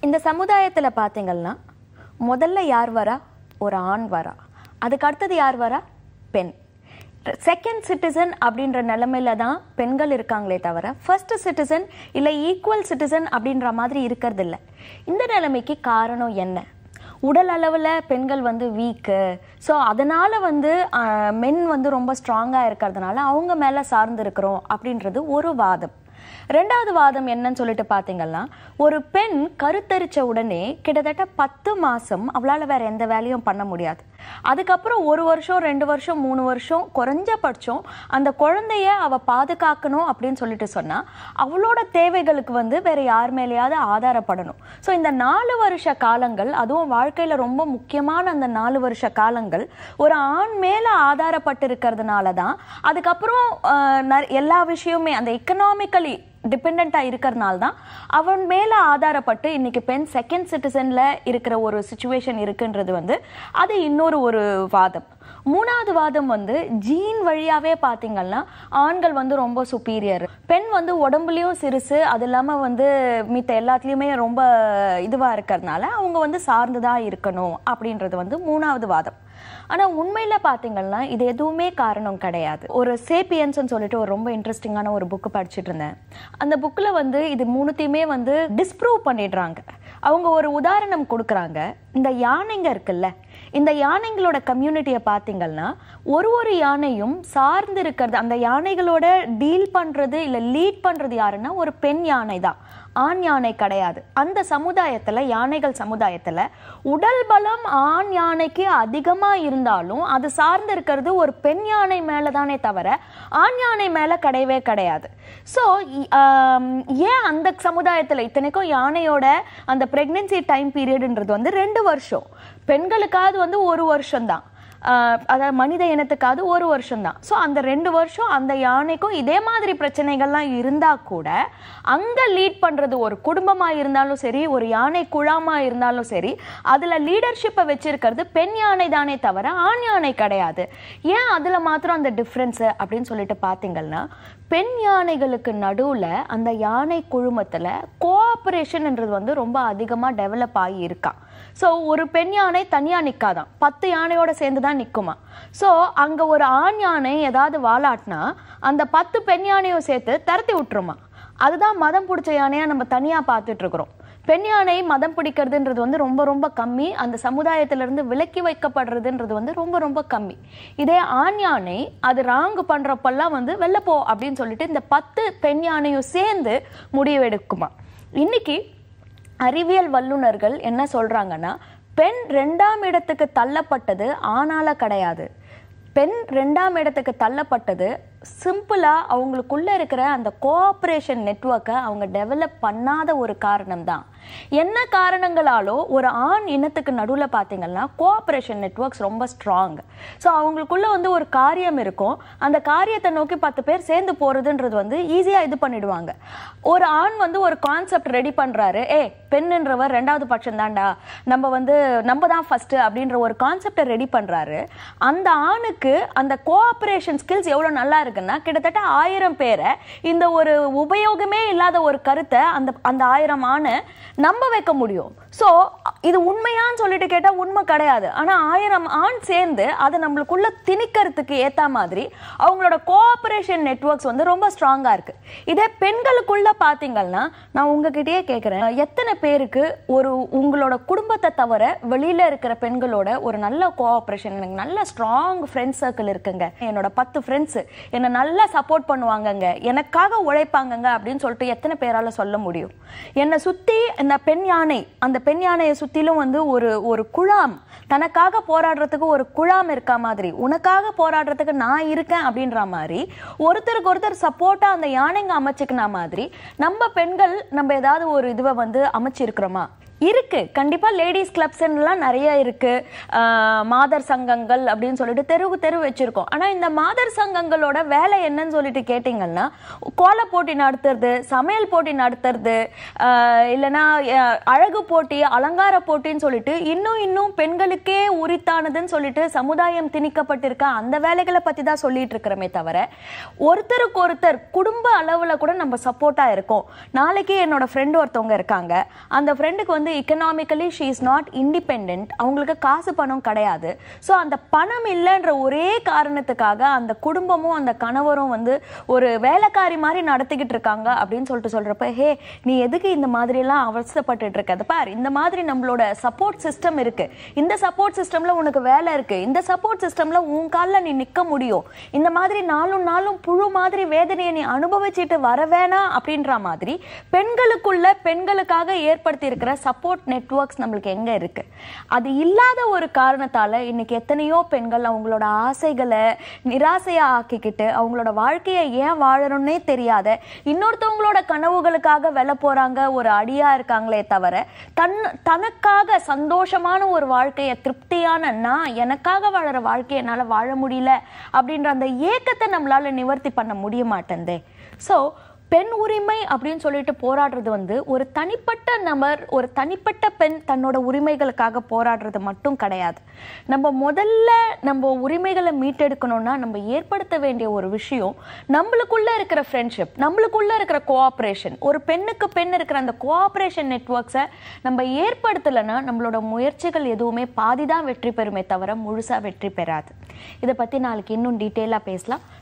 இந்த சமுதாயத்துல பாத்தீங்கன்னா முதல்ல யார் வரா ஒரு ஆண் வரா அதுக்கு அடுத்தது யார் வரா பெண் செகண்ட் சிட்டிசன் அப்படின்ற நிலைமையில தான் பெண்கள் இருக்காங்களே தவிர ஃபர்ஸ்ட் சிட்டிசன் இல்லை ஈக்குவல் சிட்டிசன் அப்படின்ற மாதிரி இருக்கிறது இல்ல இந்த நிலைமைக்கு காரணம் என்ன உடல் அளவில் பெண்கள் வந்து வீக்கு ஸோ அதனால் வந்து மென் வந்து ரொம்ப ஸ்ட்ராங்காக இருக்கிறதுனால அவங்க மேலே சார்ந்து இருக்கிறோம் அப்படின்றது ஒரு வாதம் ரெண்டாவது வாதம் என்னன்னு சொல்லிட்டு பார்த்தீங்கன்னா ஒரு பெண் கருத்தரிச்ச உடனே கிட்டத்தட்ட பத்து மாசம் அவளால் வேற எந்த வேலையும் பண்ண முடியாது அதுக்கப்புறம் ஒரு வருஷம் ரெண்டு வருஷம் மூணு வருஷம் குறைஞ்சபட்சம் அந்த குழந்தைய அவ பாதுகாக்கணும் அப்படின்னு சொல்லிட்டு சொன்னா அவளோட தேவைகளுக்கு வந்து வேற யார் மேலேயாவது ஆதாரப்படணும் ஸோ இந்த நாலு வருஷ காலங்கள் அதுவும் வாழ்க்கையில ரொம்ப முக்கியமான அந்த நாலு வருஷ காலங்கள் ஒரு ஆண் மேல ஆதாரப்பட்டு இருக்கிறதுனால தான் அதுக்கப்புறம் ஆஹ், நெற- எல்லா விஷயமே அந்த எக்கனாமிக்கலி டிபெண்ட்டாக இருக்கிறதுனால தான் அவன் மேலே ஆதாரப்பட்டு இன்னைக்கு பெண் செகண்ட் சிட்டிசனில் இருக்கிற ஒரு சுச்சுவேஷன் இருக்குன்றது வந்து அது இன்னொரு ஒரு வாதம் மூணாவது வாதம் வந்து ஜீன் வழியாவே பார்த்தீங்கன்னா ஆண்கள் வந்து ரொம்ப சுப்பீரியர் பெண் வந்து உடம்புலயும் சிறுசு அது இல்லாமல் வந்து மித்த எல்லாத்துலேயுமே ரொம்ப இதுவாக இருக்கிறதுனால அவங்க வந்து சார்ந்துதான் இருக்கணும் அப்படின்றது வந்து மூணாவது வாதம் ஆனா உண்மையில பாத்தீங்கன்னா இது எதுவுமே காரணம் கிடையாது ஒரு சேப்பியன்ஸ்னு சொல்லிட்டு ஒரு ரொம்ப இன்ட்ரெஸ்டிங்கான ஒரு புக்கு படிச்சிட்டு இருந்தேன் அந்த புக்ல வந்து இது மூணுத்தையுமே வந்து டிஸ்ப்ரூவ் பண்ணிடுறாங்க அவங்க ஒரு உதாரணம் கொடுக்குறாங்க இந்த யானைங்க இருக்குல்ல இந்த யானைங்களோட கம்யூனிட்டியை பார்த்தீங்கன்னா ஒரு ஒரு யானையும் சார்ந்து இருக்கிறது அந்த யானைகளோட டீல் பண்றது இல்ல லீட் பண்றது யாருன்னா ஒரு பெண் யானை தான் ஆண் யானை கிடையாது அந்த சமுதாயத்துல யானைகள் சமுதாயத்துல உடல் பலம் ஆண் யானைக்கு அதிகமா இருந்தாலும் அது சார்ந்து இருக்கிறது ஒரு பெண் யானை மேல தானே தவிர ஆண் யானை மேல கிடையவே கிடையாது ஸோ ஏன் அந்த சமுதாயத்துல இத்தனைக்கும் யானையோட அந்த பிரெக்னன்சி டைம் பீரியட்ன்றது வந்து ரெண்டு வருஷம் பெண்களுக்காவது வந்து ஒரு வருஷம் தான் அதாவது மனித இனத்துக்காவது ஒரு வருஷம் தான் ஸோ அந்த ரெண்டு வருஷம் அந்த யானைக்கும் இதே மாதிரி பிரச்சனைகள்லாம் இருந்தா கூட அங்க லீட் பண்றது ஒரு குடும்பமா இருந்தாலும் சரி ஒரு யானை குழாமா இருந்தாலும் சரி அதுல லீடர்ஷிப்பை வச்சிருக்கிறது பெண் யானை தானே தவிர ஆண் யானை கிடையாது ஏன் அதுல மாத்திரம் அந்த டிஃப்ரென்ஸ் அப்படின்னு சொல்லிட்டு பார்த்தீங்கன்னா பெண் யானைகளுக்கு நடுவுல அந்த யானை குழுமத்துல கோஆபரேஷன்ன்றது வந்து ரொம்ப அதிகமா டெவலப் ஆகி இருக்கான் ஸோ ஒரு பெண் யானை தனியா நிக்காதான் பத்து யானையோட சேர்ந்து தான் நிக்குமா ஸோ அங்க ஒரு ஆண் யானை ஏதாவது வாலாட்டினா அந்த பத்து பெண் யானையும் சேர்த்து தரத்தி விட்டுருமா அதுதான் மதம் பிடிச்ச யானையா நம்ம தனியா பார்த்துட்டு இருக்கிறோம் பெண் யானை மதம் பிடிக்கிறதுன்றது வந்து ரொம்ப ரொம்ப கம்மி அந்த சமுதாயத்திலிருந்து விலக்கி வைக்கப்படுறதுன்றது வந்து ரொம்ப ரொம்ப கம்மி இதே ஆண் யானை அது ராங்கு பண்றப்பெல்லாம் வந்து வெளில போ அப்படின்னு சொல்லிட்டு இந்த பத்து பெண் யானையும் சேர்ந்து முடிவெடுக்குமா இன்னைக்கு அறிவியல் வல்லுனர்கள் என்ன சொல்றாங்கன்னா பெண் ரெண்டாம் இடத்துக்கு தள்ளப்பட்டது ஆணால கிடையாது பெண் ரெண்டாம் இடத்துக்கு தள்ளப்பட்டது சிம்பிளா அவங்களுக்குள்ள இருக்கிற அந்த கோஆபரேஷன் நெட்வொர்க்கை அவங்க டெவலப் பண்ணாத ஒரு காரணம் தான் என்ன காரணங்களாலோ ஒரு ஆண் இனத்துக்கு நடுவில் பார்த்தீங்கன்னா கோஆபரேஷன் நெட்வொர்க்ஸ் ரொம்ப ஸ்ட்ராங் ஸோ அவங்களுக்குள்ள வந்து ஒரு காரியம் இருக்கும் அந்த காரியத்தை நோக்கி பத்து பேர் சேர்ந்து போறதுன்றது வந்து ஈஸியா இது பண்ணிடுவாங்க ஒரு ஆண் வந்து ஒரு கான்செப்ட் ரெடி பண்றாரு ஏ பெண்ணுன்றவர் ரெண்டாவது பட்சம் தான்டா நம்ம வந்து நம்ம தான் ஃபர்ஸ்ட் அப்படின்ற ஒரு கான்செப்டை ரெடி பண்றாரு அந்த ஆணுக்கு அந்த கோஆபரேஷன் ஸ்கில்ஸ் எவ்வளவு நல்லா இருக்குன்னா கிட்டத்தட்ட ஆயிரம் பேரை இந்த ஒரு உபயோகமே இல்லாத ஒரு கருத்தை அந்த அந்த ஆயிரம் ஆணை நம்ப வைக்க முடியும் ஸோ இது உண்மையான்னு சொல்லிட்டு கேட்டா உண்மை கிடையாது ஆனா ஆயிரம் ஆண் சேர்ந்து அதை நம்மளுக்குள்ள திணிக்கிறதுக்கு ஏத்த மாதிரி அவங்களோட கோஆபரேஷன் நெட்வொர்க்ஸ் வந்து ரொம்ப ஸ்ட்ராங்கா இருக்கு இதே பெண்களுக்குள்ள பாத்தீங்கன்னா நான் உங்ககிட்டயே கேட்கிறேன் எத்தனை பேருக்கு ஒரு உங்களோட குடும்பத்தை தவிர வெளியில இருக்கிற பெண்களோட ஒரு நல்ல கோஆபரேஷன் எனக்கு நல்ல ஸ்ட்ராங் ஃப்ரெண்ட் சர்க்கிள் இருக்குங்க என்னோட பத்து ஃப்ரெண்ட்ஸ் என்னை நல்லா சப்போர்ட் பண்ணுவாங்கங்க எனக்காக உழைப்பாங்கங்க அப்படின்னு சொல்லிட்டு எத்தனை பேரால சொல்ல முடியும் என்னை சுத்தி இந்த பெண் யானை அந்த பெண் யானையை சுத்திலும் வந்து ஒரு ஒரு குழாம் தனக்காக போராடுறதுக்கு ஒரு குழாம் இருக்கா மாதிரி உனக்காக போராடுறதுக்கு நான் இருக்கேன் அப்படின்ற மாதிரி ஒருத்தருக்கு ஒருத்தர் சப்போர்ட்டா அந்த யானைங்க அமைச்சுக்கின மாதிரி நம்ம பெண்கள் நம்ம ஏதாவது ஒரு இதுவை வந்து அமைச்சிருக்கிறோமா இருக்கு கண்டிப்பா லேடிஸ் கிளப்ஸ்லாம் நிறைய இருக்கு ஆஹ் மாதர் சங்கங்கள் அப்படின்னு சொல்லிட்டு தெருவு தெரு வச்சிருக்கோம் ஆனா இந்த மாதர் சங்கங்களோட வேலை என்னன்னு சொல்லிட்டு கேட்டீங்கன்னா கோல போட்டி நடத்துறது சமையல் போட்டி நடத்துறது ஆஹ் இல்லைன்னா அஹ், அழகு போட்டி அலங்கார போட்டின்னு சொல்லிட்டு இன்னும் இன்னும் பெண்களுக்கே உரித்தானதுன்னு சொல்லிட்டு சமுதாயம் திணிக்கப்பட்டிருக்க அந்த வேலைகளை பத்தி தான் சொல்லிட்டு இருக்கிறோமே தவிர ஒருத்தருக்கு ஒருத்தர் குடும்ப அளவுல கூட நம்ம சப்போர்ட்டா இருக்கோம் நாளைக்கு என்னோட ஃப்ரெண்டு ஒருத்தவங்க இருக்காங்க அந்த ஃப்ரெண்டுக்கு வந்து வந்து economically she is not independent அவங்களுக்கு காசு பணம் கிடையாது ஸோ அந்த பணம் இல்லைன்ற ஒரே காரணத்துக்காக அந்த குடும்பமும் அந்த கணவரும் வந்து ஒரு வேலைக்காரி மாதிரி நடத்திக்கிட்டு இருக்காங்க அப்படின்னு சொல்லிட்டு சொல்றப்ப ஹே நீ எதுக்கு இந்த மாதிரி எல்லாம் அவசரப்பட்டுட்டு இருக்க அது பார் இந்த மாதிரி நம்மளோட சப்போர்ட் சிஸ்டம் இருக்கு இந்த சப்போர்ட் சிஸ்டம்ல உனக்கு வேலை இருக்கு இந்த சப்போர்ட் சிஸ்டம்ல உன் கால்ல நீ நிக்க முடியும் இந்த மாதிரி நாளும் நாளும் புழு மாதிரி வேதனையை நீ அனுபவிச்சுட்டு வர வேணாம் அப்படின்ற மாதிரி பெண்களுக்குள்ள பெண்களுக்காக ஏற்படுத்தி இருக்கிற சப்போர்ட் நெட்வொர்க்ஸ் நம்மளுக்கு எங்க இருக்கு அது இல்லாத ஒரு காரணத்தால இன்னைக்கு எத்தனையோ பெண்கள் அவங்களோட ஆசைகளை நிராசையா ஆக்கிக்கிட்டு அவங்களோட வாழ்க்கையை ஏன் வாழணும்னே தெரியாத இன்னொருத்தவங்களோட கனவுகளுக்காக வெல போறாங்க ஒரு அடியா இருக்காங்களே தவிர தன் தனக்காக சந்தோஷமான ஒரு வாழ்க்கையை திருப்தியான நான் எனக்காக வாழற வாழ்க்கையை என்னால வாழ முடியல அப்படின்ற அந்த ஏக்கத்தை நம்மளால நிவர்த்தி பண்ண முடிய மாட்டேந்தே ஸோ பெண் உரிமை அப்படின்னு சொல்லிட்டு போராடுறது வந்து ஒரு தனிப்பட்ட நபர் ஒரு தனிப்பட்ட பெண் தன்னோட உரிமைகளுக்காக போராடுறது மட்டும் கிடையாது நம்ம முதல்ல நம்ம உரிமைகளை மீட்டெடுக்கணும்னா நம்ம ஏற்படுத்த வேண்டிய ஒரு விஷயம் நம்மளுக்குள்ள இருக்கிற ஃப்ரெண்ட்ஷிப் நம்மளுக்குள்ள இருக்கிற கோஆப்ரேஷன் ஒரு பெண்ணுக்கு பெண் இருக்கிற அந்த கோஆப்ரேஷன் நெட்வொர்க்ஸை நம்ம ஏற்படுத்தலைன்னா நம்மளோட முயற்சிகள் எதுவுமே பாதி தான் வெற்றி பெறுமே தவிர முழுசா வெற்றி பெறாது இதை பத்தி நாளைக்கு இன்னும் டீட்டெயிலாக பேசலாம்